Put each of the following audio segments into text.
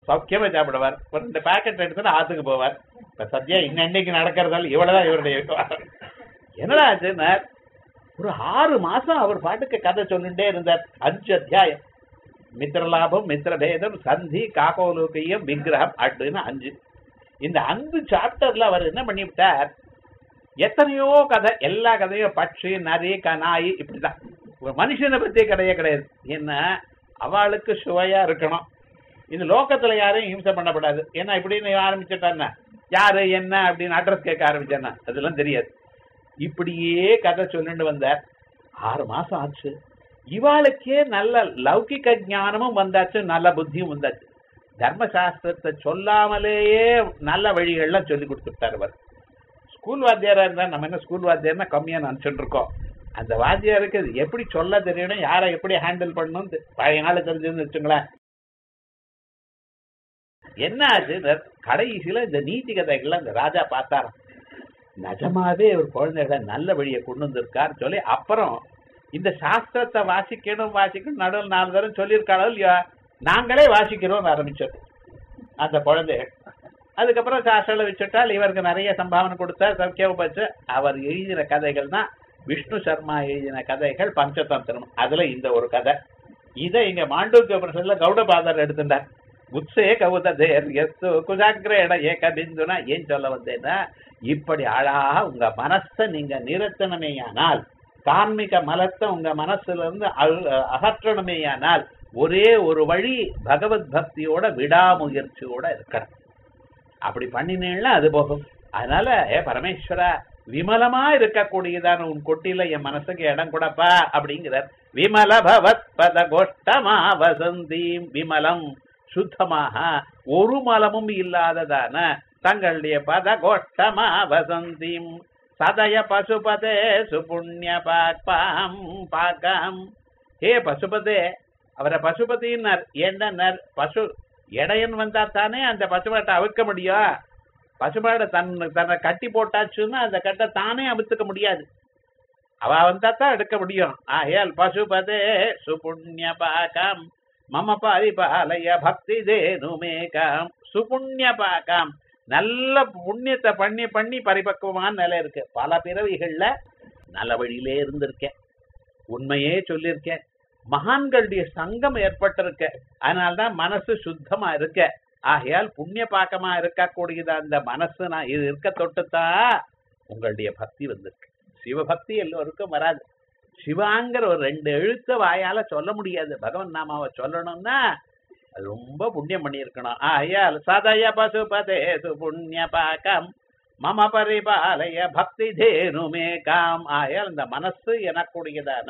சௌக்கியமா சாப்பிடுவார் ஒரு ரெண்டு பேக்கெட் எடுத்துட்டு ஆத்துக்கு போவார் இப்ப சத்யா இன்னைக்கு நடக்கிறதால இவ்வளவுதான் இவருடைய விவகாரம். என்னடா ஆச்சுன்னா ஒரு ஆறு மாசம் அவர் பாட்டுக்கு கதை சொல்லிட்டே இருந்தார் அஞ்சு அத்தியாயம் மித்திரலாபம் மித்திரபேதம் சந்தி காகோலோகியம் விக்கிரகம் அப்படின்னு அஞ்சு இந்த அஞ்சு சாப்டர்ல அவர் என்ன பண்ணிவிட்டார் எத்தனையோ கதை எல்லா கதையும் பட்சி நரி கனாய் இப்படிதான் ஒரு மனுஷனை பத்தி கதையே கிடையாது என்ன அவளுக்கு சுவையா இருக்கணும் இந்த லோகத்துல யாரையும் ஹிம்சை பண்ணக்கூடாது ஏன்னா இப்படின்னு ஆரம்பிச்சுட்டான்னா யாரு என்ன அப்படின்னு அட்ரஸ் கேட்க ஆரம்பிச்சேன்னா அதெல்லாம் தெரியாது இப்படியே கதை சொல்லிட்டு வந்தார் ஆறு மாசம் ஆச்சு இவாளுக்கே நல்ல லௌகிக ஞானமும் வந்தாச்சு நல்ல புத்தியும் வந்தாச்சு தர்மசாஸ்திரத்தை சொல்லாமலேயே நல்ல வழிகள்லாம் சொல்லி கொடுத்துட்டார் அவர் ஸ்கூல் வாத்தியாரா இருந்தா நம்ம என்ன ஸ்கூல் வாத்தியார்னா கம்மியா நினைச்சுட்டு இருக்கோம் அந்த வாத்தியாருக்கு அது எப்படி சொல்ல தெரியணும் யாரை எப்படி ஹேண்டில் பண்ணணும் தெ- பழைய நாள் தெரிஞ்சதுன்னு வச்சுங்களேன் என்ன ஆச்சு இந்த கடைசியில இந்த நீதி கதைகள்லாம் இந்த ராஜா பார்த்தாராம் நிஜமாவே ஒரு குழந்தைகளை நல்ல வழியை கொண்டு வந்திருக்கார் சொல்லி அப்புறம் இந்த சாஸ்திரத்தை வாசிக்கணும் வாசிக்கணும் நடுவில் நாலு தரம் சொல்லியிருக்காளோ இல்லையா நாங்களே வாசிக்கிறோம் ஆரம்பிச்சோம் அந்த குழந்தைகள் அதுக்கப்புறம் சாஸ்திரம் வச்சுட்டால் இவருக்கு நிறைய சம்பாவனை கொடுத்தார் சௌக்கியம் வச்சு அவர் எழுதின கதைகள் தான் விஷ்ணு சர்மா எழுதின கதைகள் பஞ்சதந்திரம் அதுல இந்த ஒரு கதை இதை இங்க மாண்டூக்கிய பிரசன்ல கௌடபாதர் எடுத்துட்டார் உத்ஸே கவுதேர் எஸ்து குஜாகிரேட ஏக பிந்துனா ஏன் சொல்ல வந்தேன்னா இப்படி அழகா உங்க மனசை நீங்க நிறுத்தணுமேயானால் தார்மீக மலத்தை உங்க மனசுல இருந்து அழு- அகற்றணுமேயானால் ஒரே ஒரு வழி பகவத் பக்தியோட விடாமுயற்சியோட இருக்கணும் அப்படி பண்ணினேன்னா அது போகும் அதனால ஏ பரமேஸ்வரா விமலமா இருக்கக்கூடியதான உன் கொட்டில என் மனசுக்கு இடம் கொடுப்பா அப்படிங்கிறார் விமல பவத் பத கோஷ்டமா வசந்தீம் விமலம் சுத்தமாக ஒரு மலமும் இல்லாததான தங்களுடைய பத கோஷ்டமா வசந்தீம் சதய பசுபதே சுபுண்ணிய பாக்பாம் பாக்கம் ஹே பசுபதே அவரை பசுபதினார் என்னன்னார் பசு இடையன் வந்தா தானே அந்த பசுமாட்டை அவிழ்க்க முடியும் பசுமாடை தன் தன்னை கட்டி போட்டாச்சுன்னா அந்த கட்டை தானே அவிழ்த்துக்க முடியாது அவ வந்தா தான் எடுக்க முடியும் ஆகையால் பசுபதே சுபுண்ணிய பாகம் மம பரிபாலய பக்தி தேனுமேகாம் சுபுண்ணிய பாகம் நல்ல புண்ணியத்தை பண்ணி பண்ணி பரிபக்குவமான நிலை இருக்கு பல பிறவிகள்ல நல்ல வழியிலே இருந்திருக்கேன் உண்மையே சொல்லியிருக்கேன் மகான்களுடைய சங்கம் ஏற்பட்டிருக்க அதனால்தான் மனசு சுத்தமா இருக்க ஆகையால் புண்ணிய பாக்கமா இருக்கக்கூடியது அந்த மனசு நான் இது இருக்க தொட்டுத்தான் உங்களுடைய பக்தி வந்திருக்கு சிவபக்தி எல்லோருக்கும் வராது சிவாங்கிற ஒரு ரெண்டு எழுத்த வாயால சொல்ல முடியாது பகவன் நாமாவை சொல்லணும்னா அது ரொம்ப புண்ணியம் பண்ணியிருக்கணும் ஆகையால் சதய பசுபதே புண்ணிய பாக்கம் மம பரிபாலய பக்தி தேனுமே காம் ஆகையால் இந்த மனசு எனக்கூடியதான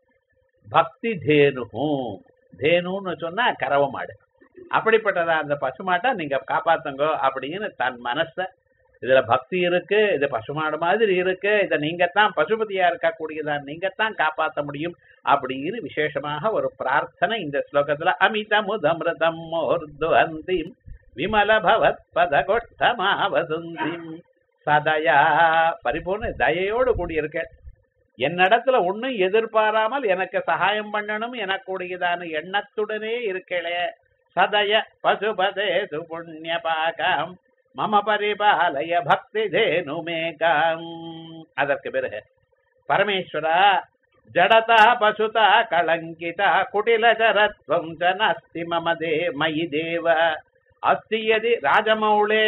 பக்தி தேனுகும் தேனுன்னு சொன்னா கறவ மாடு அப்படிப்பட்டதா அந்த பசுமாட்டை நீங்க காப்பாத்துங்க அப்படின்னு தன் மனச இதுல பக்தி இருக்கு இது பசுமாடு மாதிரி இருக்கு இதை நீங்க தான் பசுபதியா இருக்கக்கூடியதா நீங்க தான் காப்பாற்ற முடியும் அப்படின்னு விசேஷமாக ஒரு பிரார்த்தனை இந்த ஸ்லோகத்துல அமித முதமிருதம் மோர்துவந்திம் விமல பவத் பத கொட்டமாவதுந்திம் சதயா பரிபூர்ண தயையோடு கூடியிருக்க என்னிடத்துல ஒண்ணும் எதிர்பாராமல் எனக்கு சகாயம் பண்ணணும் எனக்கூடியதான எண்ணத்துடனே இருக்கலே சதய பசுபதே சுபுண்ணிய பாகம் மம பரிபாலய பக்தி தேனுமேகாம் அதற்கு பிறகு பரமேஸ்வரா ஜடதா பசுதா கலங்கிதா குட்டிலச்சரத்வம் ச நாஸ்தி மம தே மயி தேவ அஸ்தி யதி ராஜமௌளே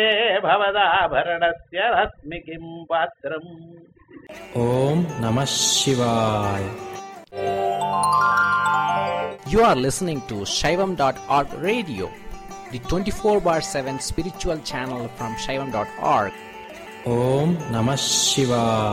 பவதாபரணஸ்ய ரஸ்மி கிம் பாத்திரம் ஓம் நம சிவாய் You are listening to Shaivam.org radio, the 24 bar 7 spiritual channel from Shaivam.org. Om Namah Shivaya.